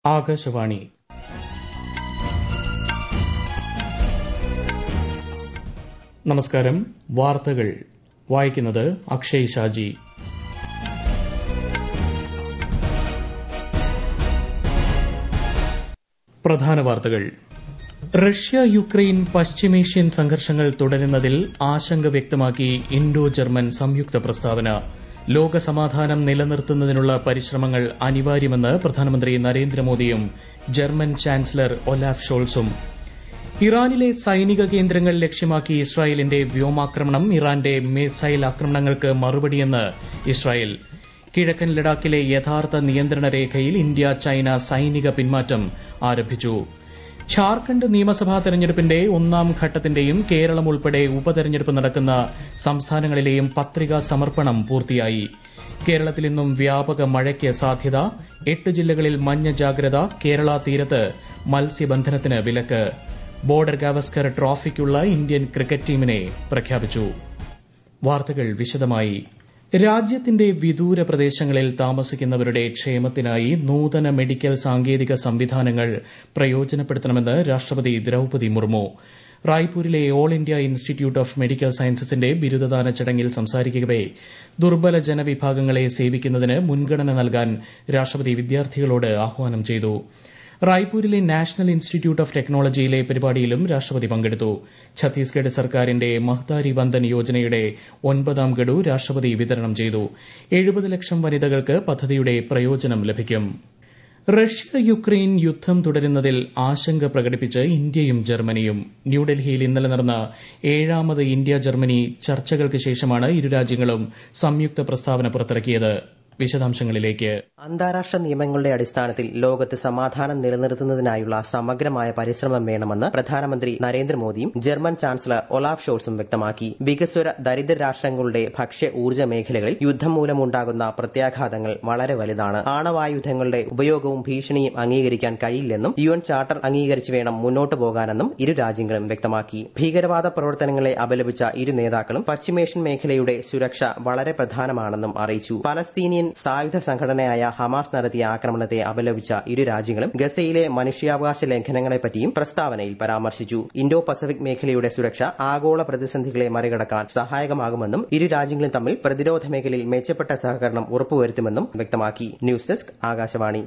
ആകാശവാണി നമസ്കാരം വാർത്തകൾ വായിക്കുന്നത് അക്ഷയ് ഷാജി പ്രധാന വാർത്തകൾ റഷ്യ യുക്രൈൻ പശ്ചിമേഷ്യൻ സംഘർഷങ്ങൾ തുടരുന്നതിൽ ആശങ്ക വ്യക്തമാക്കി ഇൻഡോ ജർമ്മൻ സംയുക്ത പ്രസ്താവന ലോകസമാധാനം നിലനിർത്തുന്നതിനുള്ള പരിശ്രമങ്ങൾ അനിവാര്യമെന്ന് പ്രധാനമന്ത്രി നരേന്ദ്രമോദിയും ജർമ്മൻ ചാൻസലർ ഒലാഫ് ഷോൾസും ഇറാനിലെ സൈനിക കേന്ദ്രങ്ങൾ ലക്ഷ്യമാക്കി ഇസ്രായേലിന്റെ വ്യോമാക്രമണം ഇറാന്റെ മിസൈൽ ആക്രമണങ്ങൾക്ക് മറുപടിയെന്ന് ഇസ്രായേൽ കിഴക്കൻ ലഡാക്കിലെ യഥാർത്ഥ നിയന്ത്രണ രേഖയിൽ ഇന്ത്യ ചൈന സൈനിക പിന്മാറ്റം ആരംഭിച്ചു ഝാർഖണ്ഡ് നിയമസഭാ തെരഞ്ഞെടുപ്പിന്റെ ഒന്നാം ഘട്ടത്തിന്റെയും കേരളം ഉൾപ്പെടെ ഉപതെരഞ്ഞെടുപ്പ് നടക്കുന്ന സംസ്ഥാനങ്ങളിലെയും പത്രികാ സമർപ്പണം പൂർത്തിയായി കേരളത്തിൽ ഇന്നും വ്യാപക മഴയ്ക്ക് സാധ്യത എട്ട് ജില്ലകളിൽ മഞ്ഞ ജാഗ്രത കേരള തീരത്ത് മത്സ്യബന്ധനത്തിന് വിലക്ക് ബോർഡർ ഗാവസ്കർ ട്രോഫിക്കുള്ള ഇന്ത്യൻ ക്രിക്കറ്റ് ടീമിനെ പ്രഖ്യാപിച്ചു വാർത്തകൾ വിശദമായി രാജ്യത്തിന്റെ വിദൂര പ്രദേശങ്ങളിൽ താമസിക്കുന്നവരുടെ ക്ഷേമത്തിനായി നൂതന മെഡിക്കൽ സാങ്കേതിക സംവിധാനങ്ങൾ പ്രയോജനപ്പെടുത്തണമെന്ന് രാഷ്ട്രപതി ദ്രൌപതി മുർമു റായ്പൂരിലെ all India institute of medical സയൻസസിന്റെ ബിരുദദാന ചടങ്ങിൽ സംസാരിക്കവെ ദുർബല ജനവിഭാഗങ്ങളെ സേവിക്കുന്നതിന് മുൻഗണന നൽകാൻ രാഷ്ട്രപതി വിദ്യാർത്ഥികളോട് ആഹ്വാനം ചെയ്തു റായ്പൂരിലെ നാഷണൽ ഇൻസ്റ്റിറ്റ്യൂട്ട് ഓഫ് ടെക്നോളജിയിലെ പരിപാടിയിലും രാഷ്ട്രപതി പങ്കെടുത്തു ഛത്തീസ്ഗഡ് സർക്കാരിന്റെ മഹ്താരി വന്ദൻ യോജനയുടെ ഒൻപതാം ഗഡു രാഷ്ട്രപതി വിതരണം ചെയ്തു എഴുപത് ലക്ഷം വനിതകൾക്ക് പദ്ധതിയുടെ പ്രയോജനം ലഭിക്കും റഷ്യ യുക്രൈൻ യുദ്ധം തുടരുന്നതിൽ ആശങ്ക പ്രകടിപ്പിച്ച് ഇന്ത്യയും ജർമ്മനിയും ന്യൂഡൽഹിയിൽ ഇന്നലെ നടന്ന ഏഴാമത് ഇന്ത്യ ജർമ്മനി ചർച്ചകൾക്ക് ശേഷമാണ് ഇരു രാജ്യങ്ങളും സംയുക്ത പ്രസ്താവന പുറത്തിറക്കിയത് വിശദാംശങ്ങളിലേക്ക് അന്താരാഷ്ട്ര നിയമങ്ങളുടെ അടിസ്ഥാനത്തിൽ ലോകത്ത് സമാധാനം നിലനിർത്തുന്നതിനായുള്ള സമഗ്രമായ പരിശ്രമം വേണമെന്ന് പ്രധാനമന്ത്രി നരേന്ദ്രമോദിയും ജർമ്മൻ ചാൻസലർ ഒലാഫ് ഷോൾസും വ്യക്തമാക്കി വികസ്വര ദരിദ്ര രാഷ്ട്രങ്ങളുടെ ഭക്ഷ്യ ഊർജ്ജ മേഖലകളിൽ യുദ്ധം മൂലമുണ്ടാകുന്ന പ്രത്യാഘാതങ്ങൾ വളരെ വലുതാണ് ആണവായുധങ്ങളുടെ ഉപയോഗവും ഭീഷണിയും അംഗീകരിക്കാൻ കഴിയില്ലെന്നും യു എൻ ചാർട്ടർ അംഗീകരിച്ച് വേണം മുന്നോട്ട് പോകാനെന്നും ഇരു രാജ്യങ്ങളും വ്യക്തമാക്കി ഭീകരവാദ പ്രവർത്തനങ്ങളെ അപലപിച്ച ഇരു നേതാക്കളും പശ്ചിമേഷ്യൻ മേഖലയുടെ സുരക്ഷ വളരെ പ്രധാനമാണെന്നും അറിയിച്ചു പലസ്തീനിയൻ സായുധ സംഘടനയായ ഹമാസ് നടത്തിയ ആക്രമണത്തെ അപലപിച്ച ഇരു രാജ്യങ്ങളും ഗസയിലെ മനുഷ്യാവകാശ ലംഘനങ്ങളെപ്പറ്റിയും പ്രസ്താവനയിൽ പരാമർശിച്ചു ഇൻഡോ പസഫിക് മേഖലയുടെ സുരക്ഷ ആഗോള പ്രതിസന്ധികളെ മറികടക്കാൻ സഹായകമാകുമെന്നും ഇരു രാജ്യങ്ങളും തമ്മിൽ പ്രതിരോധ മേഖലയിൽ മെച്ചപ്പെട്ട സഹകരണം ഉറപ്പുവരുത്തുമെന്നും വ്യക്തമാക്കി ന്യൂസ് ഡെസ്ക് ആകാശവാണി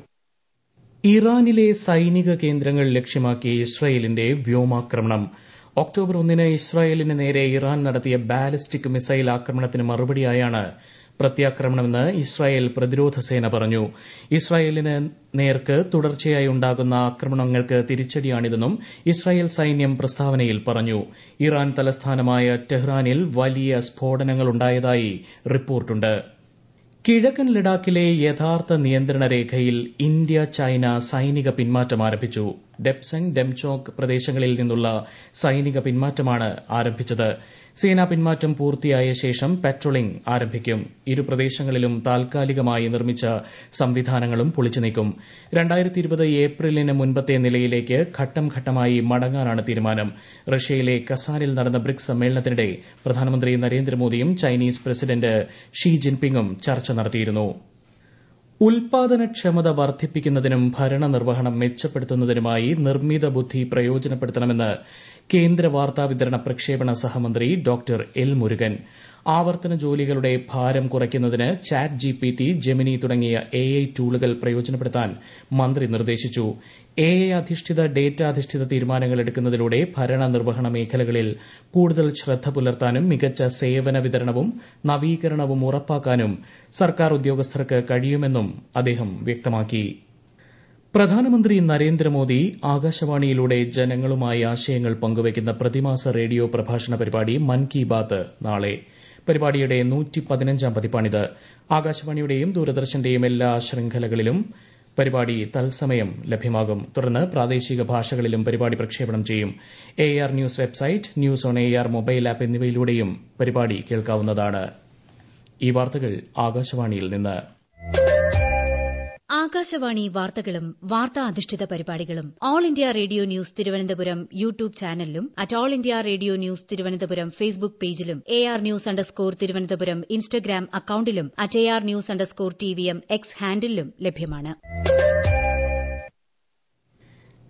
ഇറാനിലെ സൈനിക കേന്ദ്രങ്ങൾ ലക്ഷ്യമാക്കി ഇസ്രായേലിന്റെ വ്യോമാക്രമണം ഒക്ടോബർ ഒന്നിന് ഇസ്രായേലിന് നേരെ ഇറാൻ നടത്തിയ ബാലിസ്റ്റിക് മിസൈൽ ആക്രമണത്തിന് മറുപടിയായാണ് പ്രത്യാക്രമണമെന്ന് ഇസ്രായേൽ പ്രതിരോധ സേന പറഞ്ഞു ഇസ്രായേലിന് നേർക്ക് തുടർച്ചയായി ഉണ്ടാകുന്ന ആക്രമണങ്ങൾക്ക് തിരിച്ചടിയാണിതെന്നും ഇസ്രായേൽ സൈന്യം പ്രസ്താവനയിൽ പറഞ്ഞു ഇറാൻ തലസ്ഥാനമായ ടെഹ്റാനിൽ വലിയ സ്ഫോടനങ്ങളുണ്ടായതായി റിപ്പോർട്ടുണ്ട് കിഴക്കൻ ലഡാക്കിലെ യഥാർത്ഥ നിയന്ത്രണ രേഖയിൽ ഇന്ത്യ ചൈന സൈനിക പിന്മാറ്റം ആരംഭിച്ചു ഡെപ്സങ് ഡെംചോക് പ്രദേശങ്ങളിൽ നിന്നുള്ള സൈനിക പിന്മാറ്റമാണ് ആരംഭിച്ചത് സേനാ പിന്മാറ്റം പൂർത്തിയായ ശേഷം പട്രോളിംഗ് ആരംഭിക്കും ഇരു പ്രദേശങ്ങളിലും താൽക്കാലികമായി നിർമ്മിച്ച സംവിധാനങ്ങളും പൊളിച്ചുനീക്കും ഏപ്രിലിന് മുൻപത്തെ നിലയിലേക്ക് ഘട്ടം ഘട്ടമായി മടങ്ങാനാണ് തീരുമാനം റഷ്യയിലെ കസാനിൽ നടന്ന ബ്രിക്സ് സമ്മേളനത്തിനിടെ പ്രധാനമന്ത്രി നരേന്ദ്രമോദിയും ചൈനീസ് പ്രസിഡന്റ് ഷീ ജിൻപിങ്ങും ചർച്ച നടത്തിയിരുന്നു ഉൽപാദനക്ഷമത വർദ്ധിപ്പിക്കുന്നതിനും ഭരണനിർവഹണം മെച്ചപ്പെടുത്തുന്നതിനുമായി നിർമ്മിത ബുദ്ധി പ്രയോജനപ്പെടുത്തണമെന്ന് കേന്ദ്ര വാർത്താവിതരണ പ്രക്ഷേപണ സഹമന്ത്രി ഡോക്ടർ എൽ മുരുകൻ ആവർത്തന ജോലികളുടെ ഭാരം കുറയ്ക്കുന്നതിന് ചാറ്റ് ജിപിടി ജെമിനി തുടങ്ങിയ എഐ ടൂളുകൾ പ്രയോജനപ്പെടുത്താൻ മന്ത്രി നിർദ്ദേശിച്ചു എഐ അധിഷ്ഠിത ഡേറ്റ അധിഷ്ഠിത തീരുമാനങ്ങൾ എടുക്കുന്നതിലൂടെ ഭരണനിർവഹണ മേഖലകളിൽ കൂടുതൽ ശ്രദ്ധ പുലർത്താനും മികച്ച സേവന വിതരണവും നവീകരണവും ഉറപ്പാക്കാനും സർക്കാർ ഉദ്യോഗസ്ഥർക്ക് കഴിയുമെന്നും അദ്ദേഹം വ്യക്തമാക്കി പ്രധാനമന്ത്രി നരേന്ദ്രമോദി ആകാശവാണിയിലൂടെ ജനങ്ങളുമായി ആശയങ്ങൾ പങ്കുവയ്ക്കുന്ന പ്രതിമാസ റേഡിയോ പ്രഭാഷണ പരിപാടി മൻ കി ബാത്ത് നാളെ പരിപാടിയുടെ നൂറ്റിപ്പതിനഞ്ചാം പതിപ്പാണിത് ആകാശവാണിയുടെയും ദൂരദർശന്റെയും എല്ലാ ശൃംഖലകളിലും പരിപാടി തത്സമയം ലഭ്യമാകും തുടർന്ന് പ്രാദേശിക ഭാഷകളിലും പരിപാടി പ്രക്ഷേപണം ചെയ്യും A R news website news on A R mobile app എന്നിവയിലൂടെയും പരിപാടി കേൾക്കാവുന്നതാണ് ഈ വാർത്തകൾ ആകാശവാണിയിൽ നിന്ന് ആകാശവാണി വാർത്തകളും വാർത്താ അധിഷ്ഠിത പരിപാടികളും all India radio news Thiruvananthapuram YouTube ചാനലിലും at all India radio news Thiruvananthapuram Facebook പേജിലും A R news underscore Thiruvananthapuram Instagram അക്കൌണ്ടിലും at A R news underscore T V M X ഹാൻഡിലും ലഭ്യമാണ്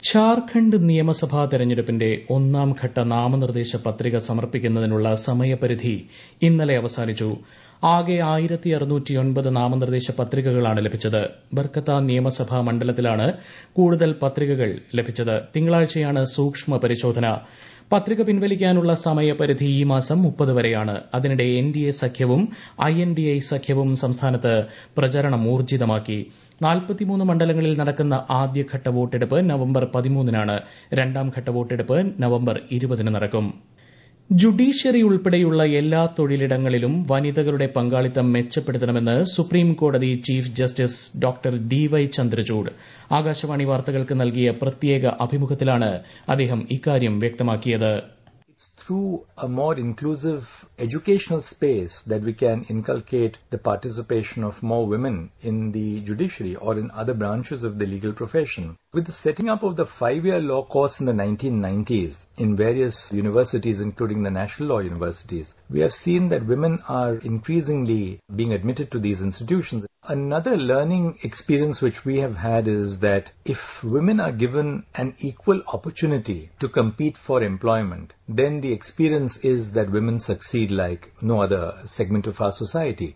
ഝാർഖണ്ഡ് നിയമസഭാ തെരഞ്ഞെടുപ്പിന്റെ ഒന്നാം ഘട്ട നാമനിർദ്ദേശ പത്രിക സമർപ്പിക്കുന്നതിനുള്ള സമയപരിധി ഇന്നലെ അവസാനിച്ചു ആകെ ആയിരത്തി അറുന്നൂറ്റിയൊൻപത് നാമനിർദ്ദേശ പത്രികകളാണ് ലഭിച്ചത് ബർക്കത്ത നിയമസഭാ മണ്ഡലത്തിലാണ് കൂടുതൽ പത്രികകൾ ലഭിച്ചത് തിങ്കളാഴ്ചയാണ് സൂക്ഷ്മ പരിശോധന പത്രിക പിൻവലിക്കാനുള്ള സമയപരിധി ഈ മാസം മുപ്പത് വരെയാണ് അതിനിടെ എൻ ഡി എ സഖ്യവും ഐ എൻ ഡി ഐ സഖ്യവും സംസ്ഥാനത്ത് പ്രചരണം ഊർജിതമാക്കി നാൽപ്പത്തിമൂന്ന് മണ്ഡലങ്ങളിൽ നടക്കുന്ന ആദ്യഘട്ട വോട്ടെടുപ്പ് നവംബർ പതിമൂന്നിനാണ് രണ്ടാംഘട്ട വോട്ടെടുപ്പ് നവംബർ ഇരുപതിന് നടക്കും ജുഡീഷ്യറി ഉൾപ്പെടെയുള്ള എല്ലാ തൊഴിലിടങ്ങളിലും വനിതകളുടെ പങ്കാളിത്തം മെച്ചപ്പെടുത്തണമെന്ന് സുപ്രീം കോടതി chief justice doctor D Y Chandrachud Akashvani വാർത്തകൾക്ക് നൽകിയ പ്രത്യേക അഭിമുഖത്തിലാണ് അദ്ദേഹം ഇക്കാര്യം വ്യക്തമാക്കിയത് It's through a more inclusive educational space that we can inculcate the participation of more women in the judiciary or in other branches of the legal profession. With the setting up of the five-year law course in the 1990s in various universities, including the national law universities, we have seen that women are increasingly being admitted to these institutions. Another learning experience which we have had is that if women are given an equal opportunity to compete for employment, then the experience is that women succeed like no other segment of our society.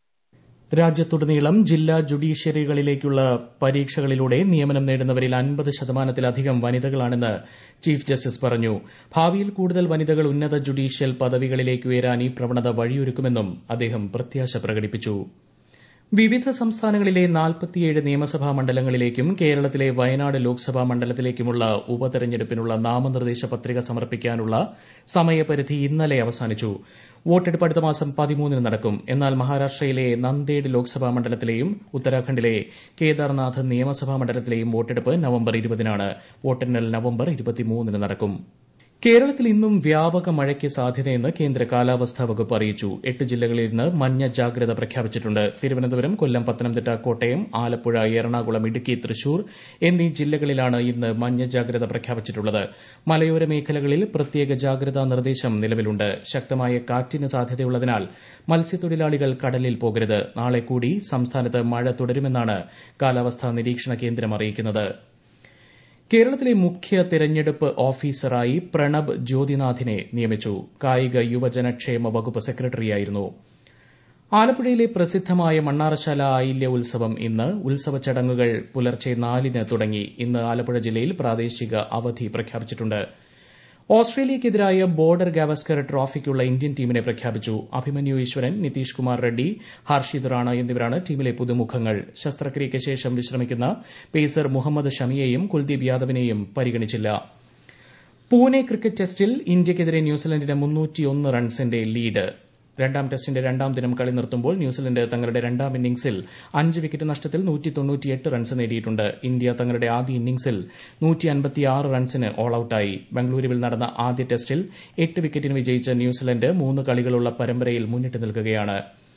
രാജ്യത്തുടനീളം ജില്ലാ ജുഡീഷ്യറികളിലേക്കുള്ള പരീക്ഷകളിലൂടെ നിയമനം നേടുന്നവരിൽ അൻപത് ശതമാനത്തിലധികം വനിതകളാണെന്ന് chief justice പറഞ്ഞു ഭാവിയിൽ കൂടുതൽ വനിതകൾ ഉന്നത ജുഡീഷ്യൽ പദവികളിലേക്ക് ഉയരാൻ ഈ പ്രവണത വഴിയൊരുക്കുമെന്നും അദ്ദേഹം പ്രത്യാശ പ്രകടിപ്പിച്ചു വിവിധ സംസ്ഥാനങ്ങളിലെ നാൽപ്പത്തിയേഴ് നിയമസഭാ മണ്ഡലങ്ങളിലേക്കും കേരളത്തിലെ വയനാട് ലോക്സഭാ മണ്ഡലത്തിലേക്കുമുള്ള ഉപതെരഞ്ഞെടുപ്പിനുള്ള നാമനിർദ്ദേശ പത്രിക സമർപ്പിക്കാനുള്ള സമയപരിധി ഇന്നലെ അവസാനിച്ചു വോട്ടെടുപ്പ് അടുത്ത മാസം പതിമൂന്നിന് നടക്കും എന്നാൽ മഹാരാഷ്ട്രയിലെ നന്ദേഡ് ലോക്സഭാ മണ്ഡലത്തിലെയും ഉത്തരാഖണ്ഡിലെ കേദാർനാഥ് നിയമസഭാ മണ്ഡലത്തിലെയും വോട്ടെടുപ്പ് നവംബർ ഇരുപതിനാണ് വോട്ടെണ്ണൽ നവംബർ ഇരുപത്തിമൂന്നിന് നടക്കും കേരളത്തിൽ ഇന്നും വ്യാപക മഴയ്ക്ക് സാധ്യതയെന്ന് കേന്ദ്ര കാലാവസ്ഥാ വകുപ്പ് അറിയിച്ചു എട്ട് ജില്ലകളിൽ ഇന്ന് മഞ്ഞ ജാഗ്രത പ്രഖ്യാപിച്ചിട്ടുണ്ട് തിരുവനന്തപുരം കൊല്ലം പത്തനംതിട്ട കോട്ടയം ആലപ്പുഴ എറണാകുളം ഇടുക്കി തൃശൂർ എന്നീ ജില്ലകളിലാണ് ഇന്ന് മഞ്ഞ ജാഗ്രത പ്രഖ്യാപിച്ചിട്ടുള്ളത് മലയോര മേഖലകളിൽ പ്രത്യേക ജാഗ്രതാ നിർദ്ദേശം നിലവിലുണ്ട് ശക്തമായ കാറ്റിന് സാധ്യതയുള്ളതിനാൽ മത്സ്യത്തൊഴിലാളികൾ കടലിൽ പോകരുത് നാളെ കൂടി സംസ്ഥാനത്ത് മഴ തുടരുമെന്നാണ് കാലാവസ്ഥാ നിരീക്ഷണ കേന്ദ്രം അറിയിക്കുന്നത് കേരളത്തിലെ മുഖ്യ തെരഞ്ഞെടുപ്പ് ഓഫീസറായി പ്രണബ് ജ്യോതിനാഥിനെ നിയമിച്ചു കായിക യുവജനക്ഷേമ വകുപ്പ് സെക്രട്ടറിയായിരുന്നു ആലപ്പുഴയിലെ പ്രസിദ്ധമായ മണ്ണാറശാല ആയില്യ ഉത്സവം ഇന്ന് ഉത്സവ ചടങ്ങുകൾ പുലർച്ചെ നാലിന് തുടങ്ങി ഇന്ന് ആലപ്പുഴ ജില്ലയിൽ പ്രാദേശിക അവധി പ്രഖ്യാപിച്ചിട്ടുണ്ട് ഓസ്ട്രേലിയയ്ക്കെതിരായ ബോർഡർ ഗാവസ്കർ ട്രോഫിക്കുള്ള ഇന്ത്യൻ ടീമിനെ പ്രഖ്യാപിച്ചു അഭിമന്യു ഈശ്വരൻ നിതീഷ് കുമാർ റെഡ്ഡി ഹർഷിത് റാണ എന്നിവരാണ് ടീമിലെ പുതുമുഖങ്ങൾ ശസ്ത്രക്രിയയ്ക്ക് ശേഷം വിശ്രമിക്കുന്ന പേസർ മുഹമ്മദ് ഷമിയെയും കുൽദീപ് യാദവിനെയും പരിഗണിച്ചില്ല പൂനെ ക്രിക്കറ്റ് ടെസ്റ്റിൽ ഇന്ത്യയ്ക്കെതിരെ ന്യൂസിലൻഡിന് റൺസിന്റെ ലീഡ് രണ്ടാം ടെസ്റ്റിന്റെ രണ്ടാം ദിനം കളി നിർത്തുമ്പോൾ ന്യൂസിലൻഡ് തങ്ങളുടെ രണ്ടാം ഇന്നിംഗ്സിൽ അഞ്ച് വിക്കറ്റ് നഷ്ടത്തിൽ റൺസ് നേടിയിട്ടുണ്ട് ഇന്ത്യ തങ്ങളുടെ ആദ്യ ഇന്നിംഗ്സിൽ റൺസിന് ഓൾ ഔട്ടായി ബംഗളൂരുവിൽ നടന്ന ആദ്യ ടെസ്റ്റിൽ എട്ട് വിക്കറ്റിന് വിജയിച്ച ന്യൂസിലൻഡ് മൂന്ന് കളികളുള്ള പരമ്പരയിൽ മുന്നിട്ട് നിൽക്കുകയാണ്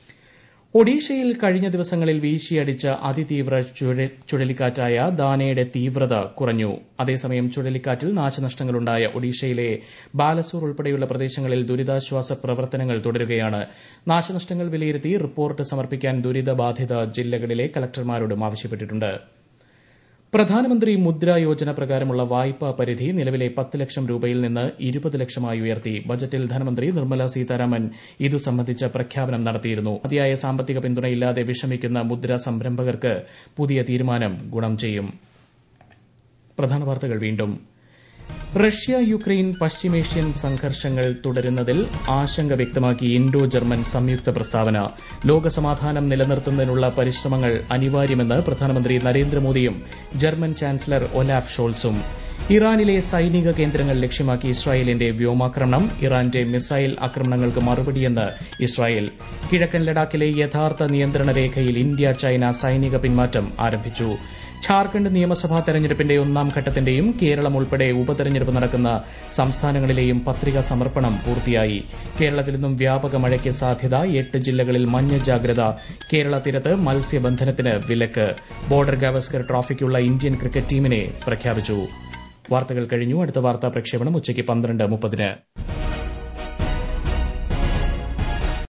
ഒഡീഷയിൽ കഴിഞ്ഞ ദിവസങ്ങളിൽ വീശിയടിച്ച അതിതീവ്ര ചുഴലിക്കാറ്റായ ദാനയുടെ തീവ്രത കുറഞ്ഞു അതേസമയം ചുഴലിക്കാറ്റിൽ നാശനഷ്ടങ്ങളുണ്ടായ ഒഡീഷയിലെ ബാലസോർ ഉൾപ്പെടെയുള്ള പ്രദേശങ്ങളിൽ ദുരിതാശ്വാസ പ്രവർത്തനങ്ങൾ തുടരുകയാണ് നാശനഷ്ടങ്ങൾ വിലയിരുത്തി റിപ്പോർട്ട് സമർപ്പിക്കാൻ ദുരിതബാധിത ജില്ലകളിലെ കളക്ടർമാരോടും ആവശ്യപ്പെട്ടിട്ടുണ്ട് പ്രധാനമന്ത്രി മുദ്ര യോജന പ്രകാരമുള്ള വായ്പാ പരിധി നിലവിലെ പത്ത് ലക്ഷം രൂപയിൽ നിന്ന് ഇരുപത് ലക്ഷമായി ഉയർത്തി ബജറ്റിൽ ധനമന്ത്രി നിർമ്മല സീതാരാമൻ ഇതു സംബന്ധിച്ച പ്രഖ്യാപനം നടത്തിയിരുന്നു മതിയായ സാമ്പത്തിക പിന്തുണയില്ലാതെ വിഷമിക്കുന്ന മുദ്ര സംരംഭകർക്ക് പുതിയ തീരുമാനം ഗുണം ചെയ്യും പ്രധാന വാർത്തകൾ വീണ്ടും റഷ്യ യുക്രൈൻ പശ്ചിമേഷ്യൻ സംഘർഷങ്ങൾ തുടരുന്നതിൽ ആശങ്ക വ്യക്തമാക്കി ഇൻഡോ ജർമ്മൻ സംയുക്ത പ്രസ്താവന ലോകസമാധാനം നിലനിർത്തുന്നതിനുള്ള പരിശ്രമങ്ങൾ അനിവാര്യമെന്ന് പ്രധാനമന്ത്രി നരേന്ദ്രമോദിയും ജർമ്മൻ ചാൻസലർ ഒലാഫ് ഷോൾസും ഇറാനിലെ സൈനിക കേന്ദ്രങ്ങൾ ലക്ഷ്യമാക്കി ഇസ്രായേലിന്റെ വ്യോമാക്രമണം ഇറാന്റെ മിസൈൽ ആക്രമണങ്ങൾക്ക് മറുപടിയെന്ന് ഇസ്രായേൽ കിഴക്കൻ ലഡാക്കിലെ യഥാർത്ഥ നിയന്ത്രണ രേഖയിൽ ഇന്ത്യ ചൈന സൈനിക പിന്മാറ്റം ആരംഭിച്ചു ഝാർഖണ്ഡ് നിയമസഭാ തെരഞ്ഞെടുപ്പിന്റെ ഒന്നാം ഘട്ടത്തിന്റെയും കേരളം ഉൾപ്പെടെ ഉപതെരഞ്ഞെടുപ്പ് നടക്കുന്ന സംസ്ഥാനങ്ങളിലെയും പത്രികാ സമർപ്പണം പൂർത്തിയായി കേരളത്തിൽ നിന്നും വ്യാപക മഴയ്ക്ക് സാധ്യത എട്ട് ജില്ലകളിൽ മഞ്ഞ ജാഗ്രത കേരള തീരത്ത് മത്സ്യബന്ധനത്തിന് വിലക്ക് ബോർഡർ ഗാവസ്കർ ട്രോഫിക്കുള്ള ഇന്ത്യൻ ക്രിക്കറ്റ് ടീമിനെ പ്രഖ്യാപിച്ചു വാർത്തകൾ കഴിഞ്ഞു അടുത്ത വാർത്താ പ്രക്ഷേപണം ഉച്ചയ്ക്ക് പന്ത്രണ്ട് മുപ്പതിന്